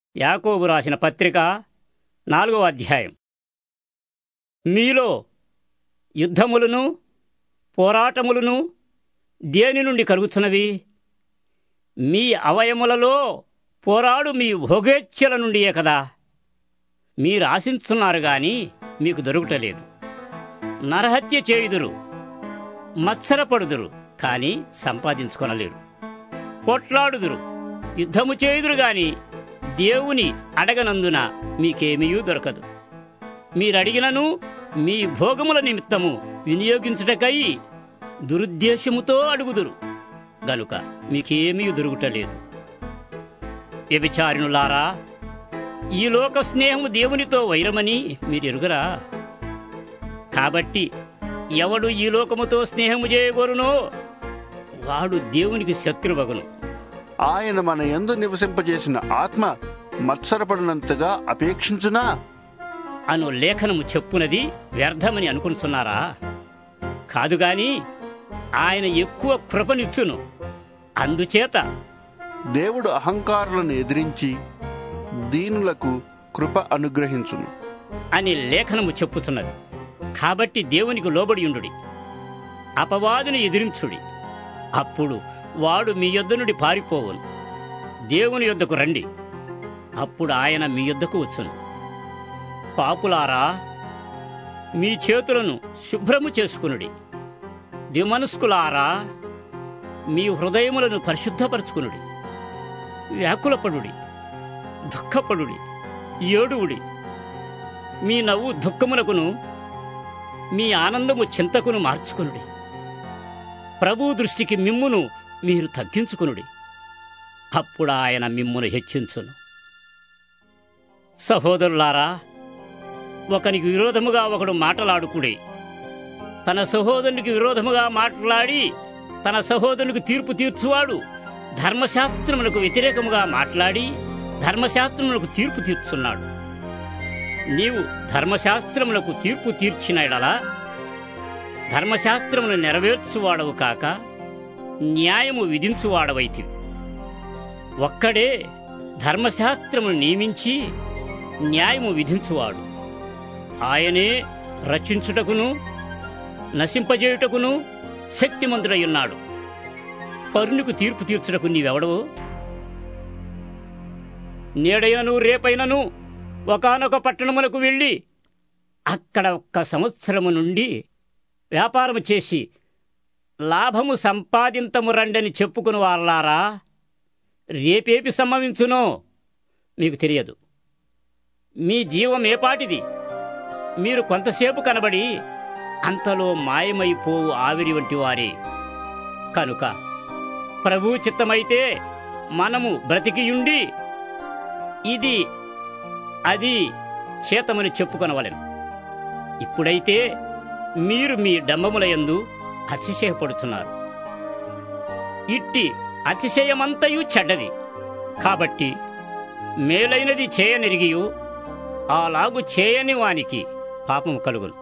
యాకోబు రాసిన పత్రిక నాలుగవ అధ్యాయం మీలో యుద్ధములను పోరాటములను దేని నుండి కలుగుతున్నవి మీ అవయములలో పోరాడు మీ భోగేచ్ఛల నుండియే కదా మీరు ఆశించున్నారు గాని మీకు దొరుకుటలేదు నరహత్య చేయుదురు మత్సరపడుదురు కాని సంపాదించుకొనలేరు పోట్లాడుదురు యుద్ధము చేయుదురు గాని దేవుని అడగనందున మీకేమీ దొరకదు మీరడిగినను మీ భోగముల నిమిత్తము వినియోగించుటకై దురుద్దేశముతో అడుగుదురు గనుక మీకేమీ దొరుకుటలేదు వ్యభిచారిణులారా ఈ లోక స్నేహము దేవునితో వైరమని మీరు ఎరుగరా కాబట్టి ఎవడు ఈ లోకముతో స్నేహము చేయగోరునో వాడు దేవునికి శత్రువగును ఆయన మన యందు నివసింపజేసిన ఆత్మ మత్సరపడినంతగా అపేక్షించునా అను లేఖనము చెప్పునది వ్యర్థమని అనుకుంటున్నారా కాదుగాని ఆయన ఎక్కువ కృపనిచ్చును అందుచేత దేవుడు అహంకారులను ఎదిరించి దీనులకు కృప అనుగ్రహించును అని లేఖనము చెప్పుతున్నది కాబట్టి దేవునికి లోబడియుండుడి అపవాదుని ఎదిరించుడి అప్పుడు వాడు మీ యొద్ద నుండి పారిపోవును దేవుని యొద్దకు రండి అప్పుడు ఆయన మీ యొద్దకు వచ్చును పాపులారా మీ చేతులను శుభ్రము చేసుకునుడి దిమనస్కులారా మీ హృదయములను పరిశుద్ధపరచుకునుడి వ్యాకులపడుడి దుఃఖపడుడి ఏడువుడి మీ నవ్వు దుఃఖమునకును మీ ఆనందము చింతకును మార్చుకునుడి ప్రభు దృష్టికి మిమ్మును మీరు తగ్గించుకునుడి అప్పుడు ఆయన మిమ్మును హెచ్చించును సహోదరులారా ఒకనికి విరోధముగా ఒకడు మాటలాడుకుడే తన సహోదరునికి విరోధముగా మాట్లాడి తన సహోదరునికి తీర్పు తీర్చువాడు ధర్మశాస్త్రములకు వ్యతిరేకముగా మాట్లాడి ధర్మశాస్త్రములకు తీర్పు తీర్చున్నాడు నీవు ధర్మశాస్త్రములకు తీర్పు తీర్చిన ఎడలా ధర్మశాస్త్రమును నెరవేర్చువాడవు కాక న్యాయము విధించువాడవైతివి ఒక్కడే ధర్మశాస్త్రమును నియమించి న్యాయము విధించువాడు ఆయనే రచించుటకును నశింపజేయుటకును శక్తిమంతుడయ్యున్నాడు పరునికి తీర్పు తీర్చుటకు నీవెవడవు నేడైనను రేపైనను ఒకానొక పట్టణములకు వెళ్ళి అక్కడ ఒక్క సంవత్సరము నుండి వ్యాపారము చేసి లాభము సంపాదింతము రండని చెప్పుకుని వాళ్ళారా రేపేపి సంభవించునో మీకు తెలియదు మీ జీవం ఏపాటిది మీరు కొంతసేపు కనబడి అంతలో మాయమైపోవు ఆవిరి వంటి వారే కనుక ప్రభు చిత్తమైతే మనము బ్రతికియుండి ఇది అది చేతమని చెప్పుకొనవలెను ఇప్పుడైతే మీరు మీ డంబములయందు అతిశయపడుతున్నారు ఇట్టి అతిశయమంతయు చెడ్డది కాబట్టి మేలైనది చేయనెరిగియు అలాగు చేయని వానికి పాపము కలుగును